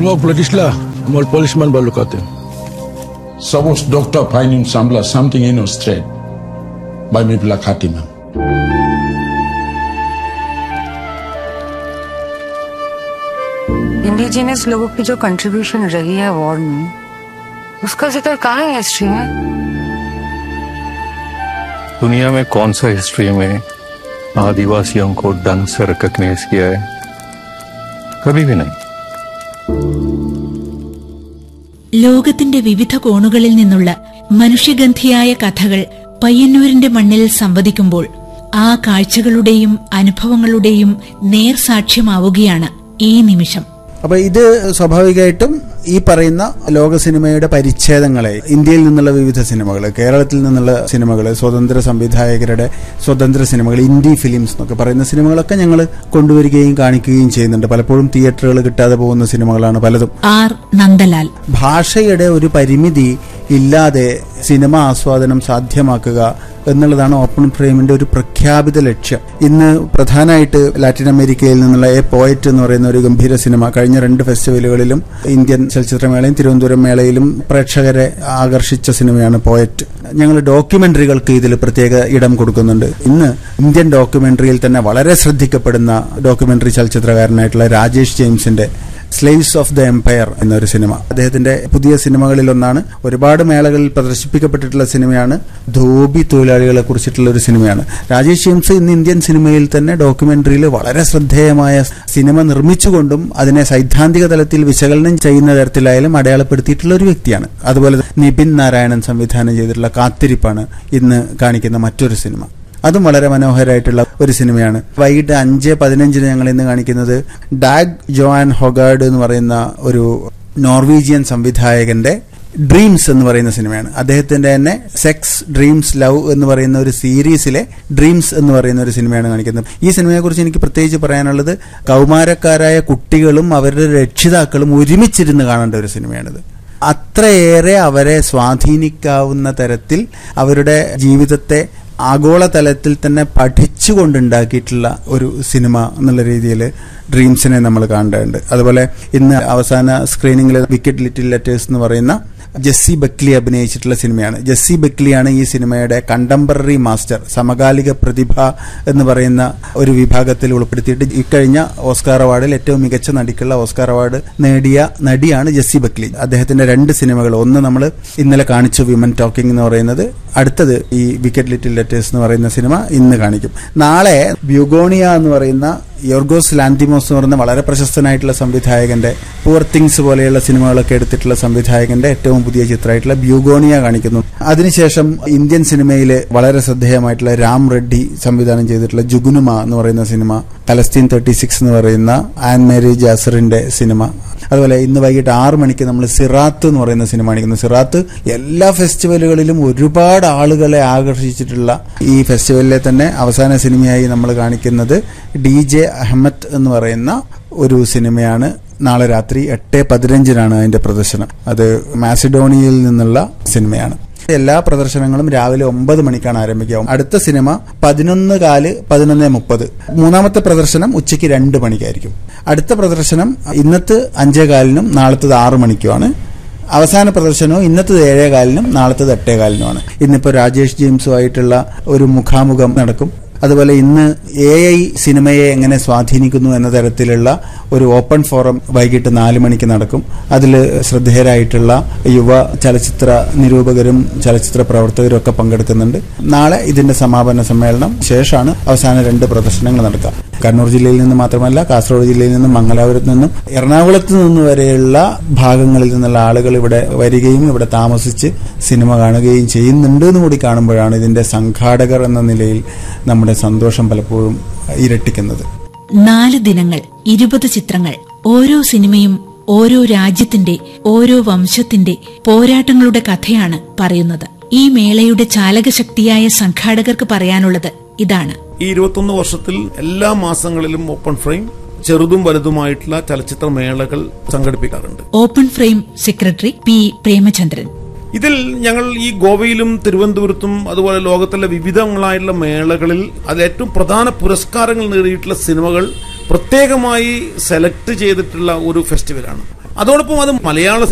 Mo Platisla, Mol policeman balukate. Suppose doctor finding Sambla something in a straight by me Blakati ma'am. Indigenous लोगों की जो contribution रही है war में उसका जिक्र कहाँ है हिस्ट्री में दुनिया में कौन सा हिस्ट्री में आदिवासियों को ढंग से रिकग्नाइज किया है कभी भी नहीं ലോകത്തിന്റെ വിവിധ കോണുകളിൽ നിന്നുള്ള മനുഷ്യഗന്ധിയായ കഥകൾ പയ്യന്നൂരിന്റെ മണ്ണിൽ സംവദിക്കുമ്പോൾ ആ കാഴ്ചകളുടെയും അനുഭവങ്ങളുടെയും നേർസാക്ഷ്യമാവുകയാണ് ഈ നിമിഷം അപ്പൊ ഇത് സ്വാഭാവികമായിട്ടും ഈ പറയുന്ന ലോക സിനിമയുടെ പരിച്ഛേദങ്ങളെ ഇന്ത്യയിൽ നിന്നുള്ള വിവിധ സിനിമകൾ കേരളത്തിൽ നിന്നുള്ള സിനിമകൾ സ്വതന്ത്ര സംവിധായകരുടെ സ്വതന്ത്ര സിനിമകൾ ഇന്ത്യ ഫിലിംസ് എന്നൊക്കെ പറയുന്ന സിനിമകളൊക്കെ ഞങ്ങൾ കൊണ്ടുവരികയും കാണിക്കുകയും ചെയ്യുന്നുണ്ട് പലപ്പോഴും തിയേറ്ററുകൾ കിട്ടാതെ പോകുന്ന സിനിമകളാണ് പലതും ആർ നന്ദലാൽ ഭാഷയുടെ ഒരു പരിമിതി ഇല്ലാതെ സിനിമ ആസ്വാദനം സാധ്യമാക്കുക എന്നുള്ളതാണ് ഓപ്പൺ ഫ്രെയിമിന്റെ ഒരു പ്രഖ്യാപിത ലക്ഷ്യം ഇന്ന് പ്രധാനമായിട്ട് ലാറ്റിൻ അമേരിക്കയിൽ നിന്നുള്ള എ പോയറ്റ് എന്ന് പറയുന്ന ഒരു ഗംഭീര സിനിമ കഴിഞ്ഞ രണ്ട് ഫെസ്റ്റിവലുകളിലും ഇന്ത്യൻ ചലച്ചിത്രമേളയും തിരുവനന്തപുരം മേളയിലും പ്രേക്ഷകരെ ആകർഷിച്ച സിനിമയാണ് പോയറ്റ് ഞങ്ങൾ ഡോക്യുമെന്ററികൾക്ക് ഇതിൽ പ്രത്യേക ഇടം കൊടുക്കുന്നുണ്ട് ഇന്ന് ഇന്ത്യൻ ഡോക്യുമെന്ററിയിൽ തന്നെ വളരെ ശ്രദ്ധിക്കപ്പെടുന്ന ഡോക്യുമെന്ററി ചലച്ചിത്രകാരനായിട്ടുള്ള രാജേഷ് ജെയിംസിന്റെ സ്ലേവ്സ് ഓഫ് ദ എംപയർ എന്നൊരു സിനിമ അദ്ദേഹത്തിന്റെ പുതിയ സിനിമകളിൽ ഒന്നാണ് ഒരുപാട് മേളകളിൽ പ്രദർശിപ്പിക്കപ്പെട്ടിട്ടുള്ള സിനിമയാണ് ധോബി തൊഴിലാളികളെ കുറിച്ചിട്ടുള്ള ഒരു സിനിമയാണ് രാജേഷ് ജെയിംസ് ഇന്ന് ഇന്ത്യൻ സിനിമയിൽ തന്നെ ഡോക്യുമെന്ററിയിൽ വളരെ ശ്രദ്ധേയമായ സിനിമ നിർമ്മിച്ചുകൊണ്ടും അതിനെ സൈദ്ധാന്തിക തലത്തിൽ വിശകലനം ചെയ്യുന്ന തരത്തിലായാലും അടയാളപ്പെടുത്തിയിട്ടുള്ള ഒരു വ്യക്തിയാണ് അതുപോലെ നിപിൻ നാരായണൻ സംവിധാനം ചെയ്തിട്ടുള്ള കാത്തിരിപ്പാണ് ഇന്ന് കാണിക്കുന്ന മറ്റൊരു സിനിമ അതും വളരെ മനോഹരമായിട്ടുള്ള ഒരു സിനിമയാണ് വൈകിട്ട് അഞ്ച് പതിനഞ്ചിന് ഞങ്ങൾ ഇന്ന് കാണിക്കുന്നത് ഡാഗ് ജോആൻ ഹൊഗാർഡ് എന്ന് പറയുന്ന ഒരു നോർവീജിയൻ സംവിധായകന്റെ ഡ്രീംസ് എന്ന് പറയുന്ന സിനിമയാണ് അദ്ദേഹത്തിന്റെ തന്നെ സെക്സ് ഡ്രീംസ് ലവ് എന്ന് പറയുന്ന ഒരു സീരീസിലെ ഡ്രീംസ് എന്ന് പറയുന്ന ഒരു സിനിമയാണ് കാണിക്കുന്നത് ഈ സിനിമയെക്കുറിച്ച് എനിക്ക് പ്രത്യേകിച്ച് പറയാനുള്ളത് കൗമാരക്കാരായ കുട്ടികളും അവരുടെ രക്ഷിതാക്കളും ഒരുമിച്ചിരുന്ന് കാണേണ്ട ഒരു സിനിമയാണിത് അത്രയേറെ അവരെ സ്വാധീനിക്കാവുന്ന തരത്തിൽ അവരുടെ ജീവിതത്തെ ആഗോളതലത്തിൽ തന്നെ പഠിച്ചുകൊണ്ടുണ്ടാക്കിയിട്ടുള്ള ഒരു സിനിമ എന്നുള്ള രീതിയിൽ ഡ്രീംസിനെ നമ്മൾ കാണേണ്ടതുണ്ട് അതുപോലെ ഇന്ന് അവസാന സ്ക്രീനിങ്ങിൽ വിക്കറ്റ് ലിറ്റിൽ ലെറ്റേഴ്സ് എന്ന് പറയുന്ന ജെസ്സി ബക്ലി അഭിനയിച്ചിട്ടുള്ള സിനിമയാണ് ജെസ്സി ബക്ലിയാണ് ഈ സിനിമയുടെ കണ്ടംപററി മാസ്റ്റർ സമകാലിക പ്രതിഭ എന്ന് പറയുന്ന ഒരു വിഭാഗത്തിൽ ഉൾപ്പെടുത്തിയിട്ട് ഇക്കഴിഞ്ഞ ഓസ്കാർ അവാർഡിൽ ഏറ്റവും മികച്ച നടിക്കുള്ള ഓസ്കാർ അവാർഡ് നേടിയ നടിയാണ് ജെസ്സി ബക്ലി അദ്ദേഹത്തിന്റെ രണ്ട് സിനിമകൾ ഒന്ന് നമ്മൾ ഇന്നലെ കാണിച്ചു വിമൻ ടോക്കിംഗ് എന്ന് പറയുന്നത് അടുത്തത് ഈ വിക്കറ്റ് ലിറ്റിൽ ലെറ്റേഴ്സ് എന്ന് പറയുന്ന സിനിമ ഇന്ന് കാണിക്കും നാളെ ബ്യൂഗോണിയ എന്ന് പറയുന്ന യോർഗോസ് ലാന്തിമോസ് എന്ന് പറയുന്ന വളരെ പ്രശസ്തനായിട്ടുള്ള സംവിധായകന്റെ പൂർ തിങ്സ് പോലെയുള്ള സിനിമകളൊക്കെ എടുത്തിട്ടുള്ള സംവിധായകന്റെ ഏറ്റവും പുതിയ ചിത്രമായിട്ടുള്ള ബ്യൂഗോണിയ കാണിക്കുന്നു അതിനുശേഷം ഇന്ത്യൻ സിനിമയിലെ വളരെ ശ്രദ്ധേയമായിട്ടുള്ള രാം റെഡ്ഡി സംവിധാനം ചെയ്തിട്ടുള്ള ജുഗുനുമ എന്ന് പറയുന്ന സിനിമ പലസ്തീൻ തേർട്ടി സിക്സ് എന്ന് പറയുന്ന ആൻ മേരി ജാസറിന്റെ സിനിമ അതുപോലെ ഇന്ന് വൈകിട്ട് ആറ് മണിക്ക് നമ്മൾ സിറാത്ത് എന്ന് പറയുന്ന സിനിമ കാണിക്കുന്നു സിറാത്ത് എല്ലാ ഫെസ്റ്റിവലുകളിലും ഒരുപാട് ആളുകളെ ആകർഷിച്ചിട്ടുള്ള ഈ ഫെസ്റ്റിവലിലെ തന്നെ അവസാന സിനിമയായി നമ്മൾ കാണിക്കുന്നത് ഡി ജെ അഹമ്മദ് എന്ന് പറയുന്ന ഒരു സിനിമയാണ് നാളെ രാത്രി എട്ട് പതിനഞ്ചിനാണ് അതിന്റെ പ്രദർശനം അത് മാസിഡോണിയയിൽ നിന്നുള്ള സിനിമയാണ് എല്ലാ പ്രദർശനങ്ങളും രാവിലെ ഒമ്പത് മണിക്കാണ് ആരംഭിക്കുക അടുത്ത സിനിമ പതിനൊന്ന് കാല് പതിനൊന്ന് മുപ്പത് മൂന്നാമത്തെ പ്രദർശനം ഉച്ചയ്ക്ക് രണ്ട് മണിക്കായിരിക്കും അടുത്ത പ്രദർശനം ഇന്നത്തെ അഞ്ചേ കാലിനും നാളത്തത് ആറു മണിക്കുമാണ് അവസാന പ്രദർശനവും ഇന്നത്തത് ഏഴേ കാലിനും നാളത്തത് എട്ടേ കാലിനുമാണ് ഇന്നിപ്പോൾ രാജേഷ് ജെയിംസുമായിട്ടുള്ള ഒരു മുഖാമുഖം നടക്കും അതുപോലെ ഇന്ന് എ ഐ സിനിമയെ എങ്ങനെ സ്വാധീനിക്കുന്നു എന്ന തരത്തിലുള്ള ഒരു ഓപ്പൺ ഫോറം വൈകിട്ട് നാല് മണിക്ക് നടക്കും അതിൽ ശ്രദ്ധേയരായിട്ടുള്ള യുവ ചലച്ചിത്ര നിരൂപകരും ചലച്ചിത്ര പ്രവർത്തകരും ഒക്കെ പങ്കെടുക്കുന്നുണ്ട് നാളെ ഇതിന്റെ സമാപന സമ്മേളനം ശേഷമാണ് അവസാന രണ്ട് പ്രദർശനങ്ങൾ നടക്കുക കണ്ണൂർ ജില്ലയിൽ നിന്ന് മാത്രമല്ല കാസർഗോഡ് ജില്ലയിൽ നിന്നും മംഗലാപുരത്ത് നിന്നും എറണാകുളത്ത് നിന്ന് വരെയുള്ള ഭാഗങ്ങളിൽ നിന്നുള്ള ആളുകൾ ഇവിടെ വരികയും ഇവിടെ താമസിച്ച് സിനിമ കാണുകയും ചെയ്യുന്നുണ്ട് എന്ന് കൂടി കാണുമ്പോഴാണ് ഇതിന്റെ സംഘാടകർ എന്ന നിലയിൽ നമ്മുടെ സന്തോഷം പലപ്പോഴും ഇരട്ടിക്കുന്നത് നാല് ദിനങ്ങൾ ഇരുപത് ചിത്രങ്ങൾ ഓരോ സിനിമയും ഓരോ രാജ്യത്തിന്റെ ഓരോ വംശത്തിന്റെ പോരാട്ടങ്ങളുടെ കഥയാണ് പറയുന്നത് ഈ മേളയുടെ ചാലകശക്തിയായ സംഘാടകർക്ക് പറയാനുള്ളത് ഇതാണ് ഈ ഇരുപത്തൊന്ന് വർഷത്തിൽ എല്ലാ മാസങ്ങളിലും ഓപ്പൺ ഫ്രെയിം ചെറുതും വലുതുമായിട്ടുള്ള ചലച്ചിത്ര മേളകൾ സംഘടിപ്പിക്കാറുണ്ട് open frame secretary P Premachandran ഇതിൽ ഞങ്ങൾ ഈ ഗോവയിലും തിരുവനന്തപുരത്തും അതുപോലെ ലോകത്തിലെ വിവിധങ്ങളായിട്ടുള്ള മേളകളിൽ അതിൽ ഏറ്റവും പ്രധാന പുരസ്കാരങ്ങൾ നേടിയിട്ടുള്ള സിനിമകൾ പ്രത്യേകമായി സെലക്ട് ചെയ്തിട്ടുള്ള ഒരു ഫെസ്റ്റിവലാണ് അതോടൊപ്പം അത് മലയാള